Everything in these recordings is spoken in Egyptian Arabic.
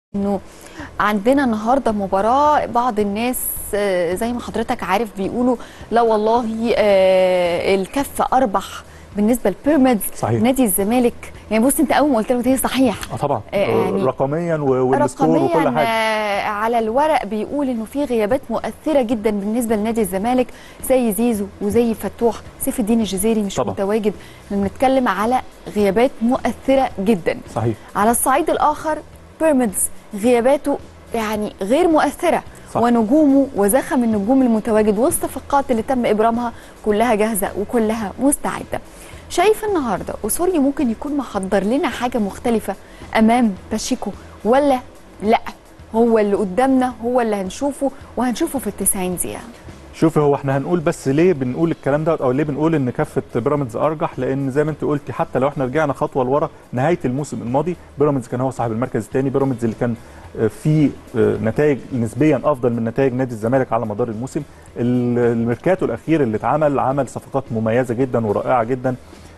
انه عندنا النهارده مباراه بعض الناس آه، زي ما حضرتك عارف بيقولوا لا والله آه، الكف اربح بالنسبه لبيراميدز صحيح. نادي الزمالك يعني بص انت اول ما قلت له هي صحيح اه طبعا آه، يعني رقميا و- والسكور وكل رقميا حاجه آه، على الورق بيقول انه في غيابات مؤثره جدا بالنسبه لنادي الزمالك زي زيزو وزي فتوح سيف الدين الجزيري مش طبعا. متواجد احنا بنتكلم على غيابات مؤثره جدا صحيح على الصعيد الاخر بيراميدز غياباته يعني غير مؤثره صح. ونجومه وزخم النجوم المتواجد والصفقات اللي تم ابرامها كلها جاهزه وكلها مستعده شايف النهارده اسوري ممكن يكون محضر لنا حاجه مختلفه امام باشيكو ولا لا هو اللي قدامنا هو اللي هنشوفه وهنشوفه في التسعين دقيقه شوفي هو احنا هنقول بس ليه بنقول الكلام ده او ليه بنقول ان كفه بيراميدز ارجح لان زي ما انت قلتي حتى لو احنا رجعنا خطوه لورا نهايه الموسم الماضي بيراميدز كان هو صاحب المركز الثاني بيراميدز اللي كان آه، فيه آه، نتائج نسبيا افضل من نتائج نادي الزمالك على مدار الموسم ال- الميركاتو الاخير اللي اتعمل عمل صفقات مميزه جدا ورائعه جدا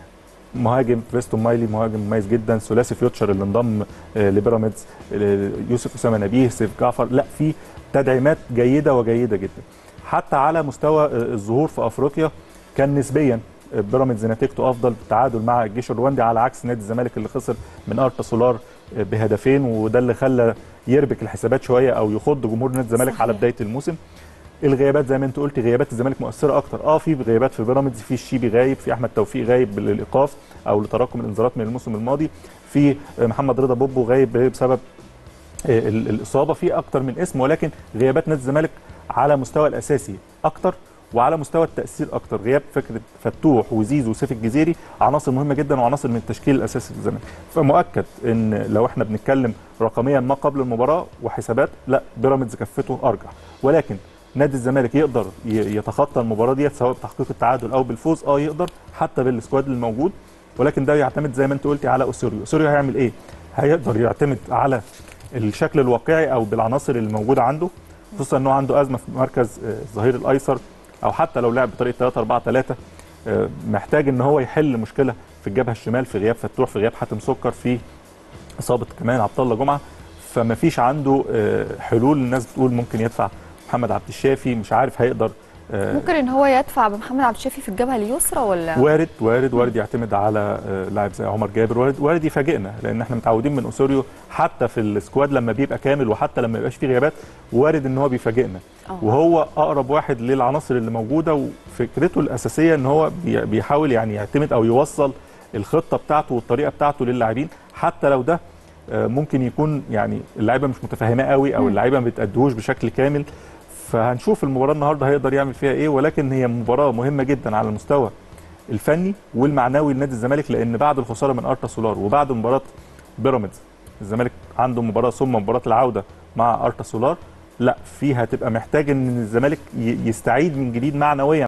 مهاجم فيستون مايلي مهاجم مميز جدا ثلاثي فيوتشر اللي انضم آه، لبيراميدز آه، يوسف اسامه نبيه سيف جعفر لا في تدعيمات جيده وجيده جدا حتى على مستوى آه، الظهور في افريقيا كان نسبيا آه، بيراميدز نتيجته افضل بالتعادل مع الجيش الرواندي على عكس نادي الزمالك اللي خسر من ارتا سولار آه، بهدفين وده اللي خلى يربك الحسابات شويه او يخض جمهور نادي الزمالك على صحيح. بدايه الموسم الغيابات زي ما انت قلت غيابات الزمالك مؤثره اكتر اه في غيابات في بيراميدز في الشيبي غايب في احمد توفيق غايب للايقاف او لتراكم الانذارات من الموسم الماضي في آه، محمد رضا بوبو غايب بسبب آه، ال- الاصابه في اكتر من اسم ولكن غيابات نادي الزمالك على مستوى الاساسي اكتر وعلى مستوى التاثير اكتر غياب فكره فتوح وزيزو وسيف الجزيري عناصر مهمه جدا وعناصر من التشكيل الاساسي للزمالك فمؤكد ان لو احنا بنتكلم رقميا ما قبل المباراه وحسابات لا بيراميدز كفته ارجح ولكن نادي الزمالك يقدر ي- يتخطى المباراه ديت سواء بتحقيق التعادل او بالفوز اه يقدر حتى بالسكواد الموجود ولكن ده يعتمد زي ما انت قلتي على اسوريو اسوريو هيعمل ايه هيقدر يعتمد على الشكل الواقعي او بالعناصر اللي موجوده عنده خصوصا انه عنده ازمه في مركز آه، الظهير الايسر او حتى لو لعب بطريقه 3 4 3 آه، محتاج ان هو يحل مشكله في الجبهه الشمال في غياب فتوح في غياب حاتم سكر في اصابه كمان عبد الله جمعه فما فيش عنده آه، حلول الناس بتقول ممكن يدفع محمد عبد الشافي مش عارف هيقدر آه، ممكن ان هو يدفع بمحمد عبد الشافي في الجبهه اليسرى ولا وارد وارد وارد يعتمد على آه، لاعب زي عمر جابر وارد وارد يفاجئنا لان احنا متعودين من اسوريو حتى في السكواد لما بيبقى كامل وحتى لما يبقاش فيه غيابات وارد ان هو بيفاجئنا آه. وهو اقرب واحد للعناصر اللي موجوده وفكرته الاساسيه ان هو بي- بيحاول يعني يعتمد او يوصل الخطه بتاعته والطريقه بتاعته للاعبين حتى لو ده آه، ممكن يكون يعني اللعيبه مش متفاهماه قوي او مم. اللعيبه ما بتأدوش بشكل كامل فهنشوف المباراه النهارده هيقدر يعمل فيها ايه ولكن هي مباراه مهمه جدا على المستوى الفني والمعنوي لنادي الزمالك لان بعد الخساره من ارتا سولار وبعد مباراه بيراميدز الزمالك عنده مباراه ثم مباراه العوده مع ارتا سولار لا فيها هتبقى محتاج ان الزمالك ي- يستعيد من جديد معنويا